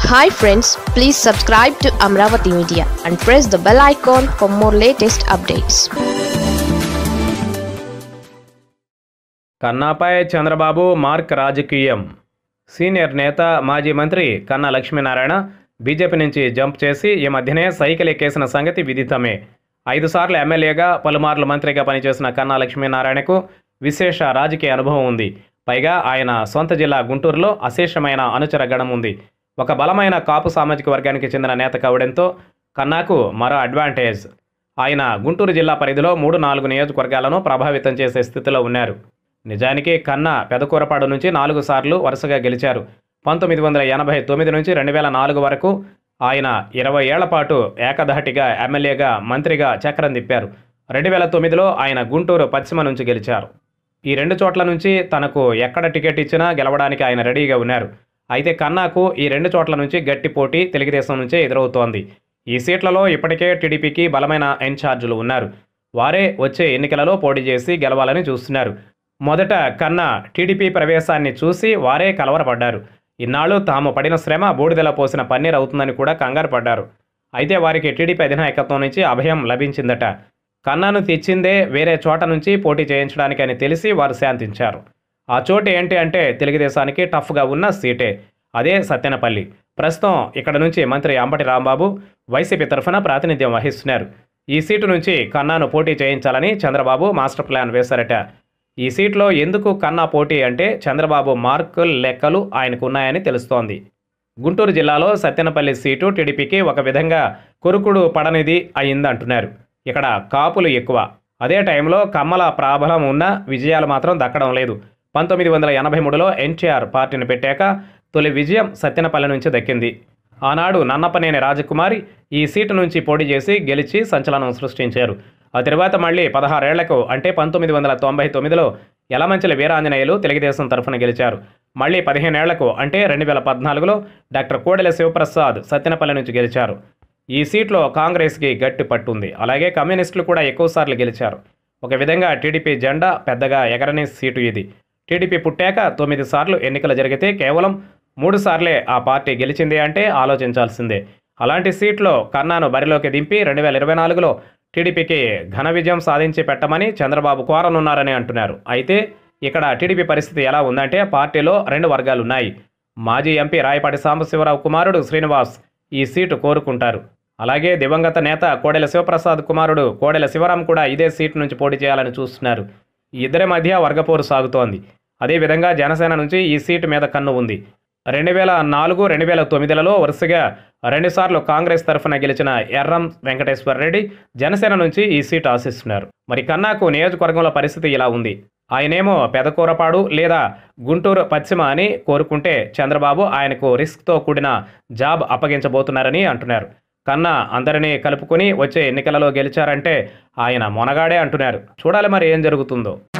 hi friends please subscribe to Amaravati media and press the bell icon for more latest updates కన్నాపై Chandrababu mark రాజకీయం senior నేత మాజీ మంత్రి కన్నా లక్ష్మీనారాయణ బీజేపీ నుంచి జంప్ చేసి ఈ మధ్యనే సైకిల్ ఎక్కేసిన సంగతి విదితమే ఐదు సార్లు ఎమ్మెల్యేగా పలుమార్లు మంత్రిగా పనిచేసిన కన్నా లక్ష్మీనారాయణకు విశేష రాజకీయ అనుభవం ఉంది పైగా ఆయన సొంత జిల్లా గుంటూరులో అశేషమైన అనుచర గణం ఉంది ఒక బలమైన కాపు సామాజిక వర్గానికి చెందిన నేత కావడంతో కన్నాకు మరో అడ్వాంటేజ్ ఆయన గుంటూరు జిల్లా పరిధిలో మూడు నాలుగు నియోజకవర్గాలను ప్రభావితం చేసే స్థితిలో ఉన్నారు నిజానికి కన్నా పెదకూరపాడు నుంచి నాలుగు సార్లు వరుసగా గెలిచారు పంతొమ్మిది వందల ఎనభై తొమ్మిది నుంచి రెండు వేల నాలుగు వరకు ఆయన ఇరవై ఏళ్ల పాటు ఏకధాటిగా ఎమ్మెల్యేగా మంత్రిగా చక్రం తిప్పారు రెండు వేల తొమ్మిదిలో ఆయన గుంటూరు పశ్చిమ నుంచి గెలిచారు ఈ రెండు చోట్ల నుంచి తనకు ఎక్కడ టికెట్ ఇచ్చినా గెలవడానికి ఆయన రెడీగా ఉన్నారు అయితే కన్నాకు ఈ రెండు చోట్ల నుంచి గట్టి పోటీ తెలుగుదేశం నుంచే ఎదురవుతోంది ఈ సీట్లలో ఇప్పటికే టీడీపీకి బలమైన ఇన్ఛార్జీలు ఉన్నారు వారే వచ్చే ఎన్నికలలో పోటీ చేసి గెలవాలని చూస్తున్నారు మొదట కన్నా టీడీపీ ప్రవేశాన్ని చూసి వారే కలవరపడ్డారు ఇన్నాళ్ళు తాము పడిన శ్రమ బూడిదల పోసిన పన్నీర్ అవుతుందని కూడా కంగారు పడ్డారు అయితే వారికి టీడీపీ అధినాయకత్వం నుంచి అభయం లభించిందట కన్నాను తెచ్చిందే వేరే చోట నుంచి పోటీ చేయించడానికి అని తెలిసి వారు శాంతించారు ఆ చోటు ఏంటి అంటే తెలుగుదేశానికి టఫ్గా ఉన్న సీటే అదే సత్యనపల్లి ప్రస్తుతం ఇక్కడ నుంచి మంత్రి అంబటి రాంబాబు వైసీపీ తరఫున ప్రాతినిధ్యం వహిస్తున్నారు ఈ సీటు నుంచి కన్నాను పోటీ చేయించాలని చంద్రబాబు మాస్టర్ ప్లాన్ వేశారట ఈ సీట్లో ఎందుకు కన్నా పోటీ అంటే చంద్రబాబు మార్కుల్ లెక్కలు ఆయనకు ఉన్నాయని తెలుస్తోంది గుంటూరు జిల్లాలో సత్యనపల్లి సీటు టీడీపీకి ఒక విధంగా కొరుకుడు పడనిది అయిందంటున్నారు ఇక్కడ కాపులు ఎక్కువ అదే టైంలో కమ్మల ప్రాబలం ఉన్న విజయాలు మాత్రం దక్కడం లేదు పంతొమ్మిది వందల ఎనభై మూడులో ఎన్టీఆర్ పార్టీని పెట్టాక తొలి విజయం సత్యనపల్లి నుంచి దక్కింది ఆనాడు నన్నపనేని రాజకుమారి ఈ సీటు నుంచి పోటీ చేసి గెలిచి సంచలనం సృష్టించారు ఆ తర్వాత మళ్ళీ పదహారేళ్లకు అంటే పంతొమ్మిది వందల తొంభై తొమ్మిదిలో యలమంచిలి వీరాంజనేయులు తెలుగుదేశం తరఫున గెలిచారు మళ్ళీ పదిహేనేళ్లకు అంటే రెండు వేల పద్నాలుగులో డాక్టర్ కోడెల శివప్రసాద్ సత్యనపల్లి నుంచి గెలిచారు ఈ సీట్లో కాంగ్రెస్కి గట్టి పట్టుంది అలాగే కమ్యూనిస్టులు కూడా ఎక్కువసార్లు గెలిచారు ఒక విధంగా టీడీపీ జెండా పెద్దగా ఎగరని సీటు ఇది టీడీపీ పుట్టాక తొమ్మిది సార్లు ఎన్నికలు జరిగితే కేవలం మూడు సార్లే ఆ పార్టీ గెలిచింది అంటే ఆలోచించాల్సిందే అలాంటి సీట్లో కన్నాను బరిలోకి దింపి రెండు వేల ఇరవై నాలుగులో టీడీపీకి ఘన విజయం సాధించి పెట్టమని చంద్రబాబు కోరనున్నారని అంటున్నారు అయితే ఇక్కడ టీడీపీ పరిస్థితి ఎలా ఉందంటే పార్టీలో రెండు వర్గాలు ఉన్నాయి మాజీ ఎంపీ రాయపాటి సాంబశివరావు కుమారుడు శ్రీనివాస్ ఈ సీటు కోరుకుంటారు అలాగే దివంగత నేత కోడెల శివప్రసాద్ కుమారుడు కోడెల శివరాం కూడా ఇదే సీటు నుంచి పోటీ చేయాలని చూస్తున్నారు ఈ ఇద్దరి మధ్య వర్గపోరు సాగుతోంది అదేవిధంగా జనసేన నుంచి ఈ సీటు మీద కన్ను ఉంది రెండు వేల నాలుగు రెండు వేల తొమ్మిదిలలో వరుసగా రెండుసార్లు కాంగ్రెస్ తరఫున గెలిచిన ఎర్రం వెంకటేశ్వర రెడ్డి జనసేన నుంచి ఈ సీటు ఆశిస్తున్నారు మరి కన్నాకు నియోజకవర్గంలో పరిస్థితి ఇలా ఉంది ఆయనేమో పెదకూరపాడు లేదా గుంటూరు పశ్చిమ అని కోరుకుంటే చంద్రబాబు ఆయనకు రిస్క్తో కూడిన జాబ్ అప్పగించబోతున్నారని అంటున్నారు కన్నా అందరినీ కలుపుకొని వచ్చే ఎన్నికలలో గెలిచారంటే ఆయన మొనగాడే అంటున్నారు చూడాలి మరి ఏం జరుగుతుందో